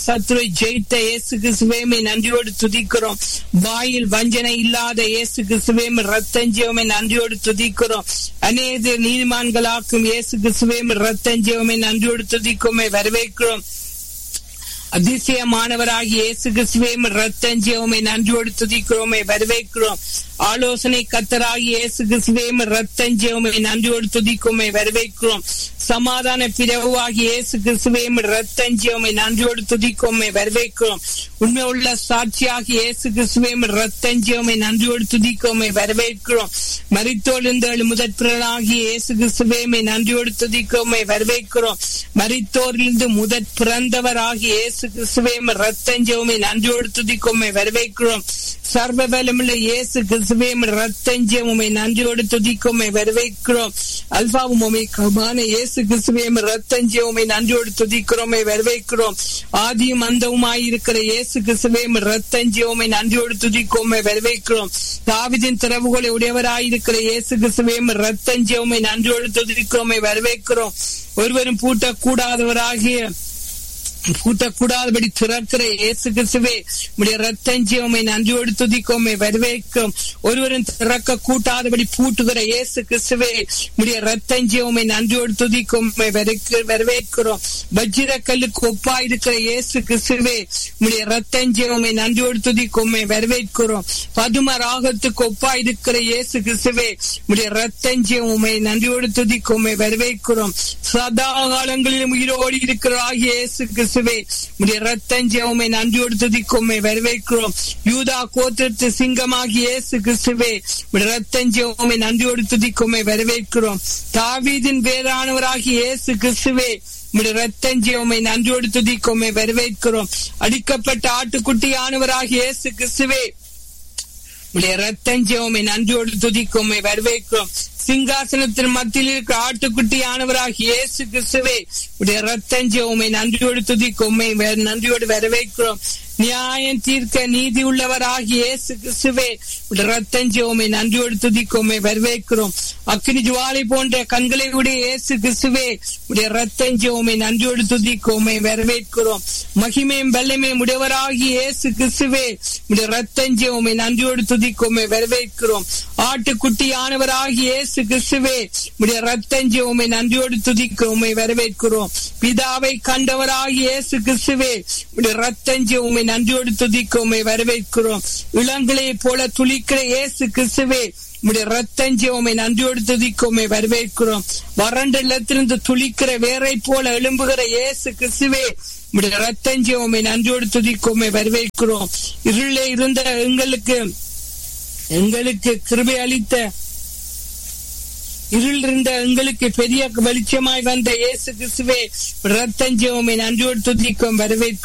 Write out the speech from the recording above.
Saturday ஜெயித்த இயேசு கிறிஸ்துவேமை நன்றியோடு துதிக்கிறோம் வாயில் வஞ்சனை இல்லாத இயேசு கிறிஸ்துவேமை ரத்தஞ்சேவமை நன்றியோடு துதிக்கிறோம் அநேக நீதிமான்களாக்கும் இயேசு கிறிஸ்துவேமை ரத்தஞ்சேவமை நன்றியோடு துதிக்குமே வரவேற்கிறோம் அதிசயமானவராகிய இயேசு கிறிஸ்துவேம் ரத்தஞ்சேவமை நன்றியோடு துதிக்கிறோமே வரவேற்கிறோம் ஆலோசனை கத்தராகி இயேசு கிறிஸ்துவேம் ரத்தஞ்சேவமை நன்றியோடு துதிக்குமே வரவேற்கிறோம் சமாதான பிறவாகி இயேசு கிறிஸ்துவேம் ரத்தஞ்சேவமை நன்றியோடு துதிக்குமே வரவேற்கிறோம் உண்மை உள்ள சாட்சியாகி இயேசு கிறிஸ்துவேம் ரத்தஞ்சேவமை நன்றியோடு துதிக்குமே வரவேற்கிறோம் மரித்தோழிந்தேழு முதற் பிறனாகி இயேசு கிறிஸ்துவேமை நன்றியோடு துதிக்குமே வரவேற்கிறோம் மரித்தோரிலிருந்து முதற் பிறந்தவராகி இயேசு கிறிஸ்துவேம் ரத்தஞ்சேவமை நன்றியோடு துதிக்குமே வரவேற்கிறோம் சர்வ பலமுள்ள இயேசு கிறிஸ்துவேம் ரத்தஞ்சேவமை நன்றியோடு துதிக்குமே வரவேற்கிறோம் அல்பாவும் உமைக்குமான இயேசு கிறிஸ்துவேம் ரத்தஞ்சேவமை நன்றியோடு துதிக்கிறோமே வரவேற்கிறோம் ஆதியும் அந்தவுமாய் இருக்கிற இயேசு கிறிஸ்துவேம் ரத்தஞ்சேவமை நன்றியோடு துதிக்கோமே வரவேற்கிறோம் தாவிதின் திறவுகளை உடையவராயிருக்கிற இயேசு கிறிஸ்துவேம் ரத்தஞ்சேவமை நன்றியோடு துதிக்கிறோமே வரவேற்கிறோம் ஒருவரும் பூட்டக்கூடாதவராகிய பூட்டக்கூடாதபடி திறக்கிற இயேசு கிறிஸ்துவே உடைய ரத்தஞ்சியமை நன்றியோடு துதிக்கோமே வரவேற்கும் ஒருவரும் திறக்க கூட்டாதபடி பூட்டுகிற இயேசு கிறிஸ்துவே உடைய ரத்தஞ்சியமை நன்றியோடு துதிக்கோமே வரவேற்கிறோம் வஜ்ர கல்லுக்கு ஒப்பா இருக்கிற இயேசு கிறிஸ்துவே உடைய ரத்தஞ்சியமை நன்றியோடு துதிக்கோமே வரவேற்கிறோம் பதும ராகத்துக்கு ஒப்பா இருக்கிற இயேசு கிறிஸ்துவே உடைய ரத்தஞ்சியமை நன்றியோடு துதிக்கோமே வரவேற்கிறோம் சதா காலங்களிலும் உயிரோடு இருக்கிற ஆகிய இயேசு கிறிஸ்துவே உடைய ரத்தஞ்சேவமை நன்றியோடு துதிக்கோமே வரவேற்கிறோம் யூதா கோத்திரத்து சிங்கமாகி இயேசு கிறிஸ்துவே உடைய ரத்தஞ்சேவமை நன்றியோடு துதிக்கோமே வரவேற்கிறோம் தாவீதின் வேறானவராகி இயேசு கிறிஸ்துவே உடைய ரத்தஞ்சேவமை நன்றியோடு துதிக்கோமே வரவேற்கிறோம் அடிக்கப்பட்ட ஆட்டுக்குட்டியானவராகி இயேசு கிறிஸ்துவே உடைய ரத்தஞ்சேவமை நன்றியோடு துதிக்கோமே வரவேற்கிறோம் சிங்காசனத்தின் மத்தியில் இருக்கிற ஆட்டுக்குட்டியானவராக இயேசு கிறிஸ்துவே உடைய ரத்தஞ்சேவமை நன்றியோடு துதிக்கோமே நன்றியோடு வரவேற்கிறோம் நியாயம் தீர்க்க நீதி உள்ளவராகி இயேசு கிறிஸ்துவே உடைய ரத்தஞ்சேவமை நன்றியோடு துதிக்கோமே வரவேற்கிறோம் அக்னி ஜுவாலை போன்ற கண்களை உடைய இயேசு கிறிஸ்துவே உடைய ரத்தஞ்சேவமை நன்றியோடு துதிக்கோமே வரவேற்கிறோம் மகிமையும் வெள்ளமையும் உடையவராகி இயேசு கிறிஸ்துவே உடைய ரத்தஞ்சேவமை நன்றியோடு துதிக்கோமே வரவேற்கிறோம் ஆட்டுக்குட்டியானவராகி இயேசு கிறிஸ்துவே உடைய ரத்தஞ்சேவமை நன்றியோடு துதிக்கோமே வரவேற்கிறோம் பிதாவை கண்டவராகி இயேசு கிறிஸ்துவே உடைய ரத்தஞ்சேவமை நன்றியோடு துதிக்கோமே வரவேற்கிறோம் இளங்களையை போல துளிக்கிற இயேசு கிறிஸ்துவே உடைய ரத்தஞ்சேவமை நன்றியோடு துதிக்கோமே வரவேற்கிறோம் வறண்ட இல்லத்திலிருந்து துளிக்கிற வேரை போல எழும்புகிற இயேசு கிறிஸ்துவே உடைய ரத்தஞ்சேவமை நன்றியோடு துதிக்கோமே வரவேற்கிறோம் இருளே இருந்த எங்களுக்கு எங்களுக்கு கிருபை அளித்த இருள் இருந்த எங்களுக்கு பெரிய வெளிச்சமாய் வந்த இயேசு கிறிஸ்துவே ரத்தஞ்சேவமை நன்றியோடு துதிக்கும் வரவேற்கிறோம்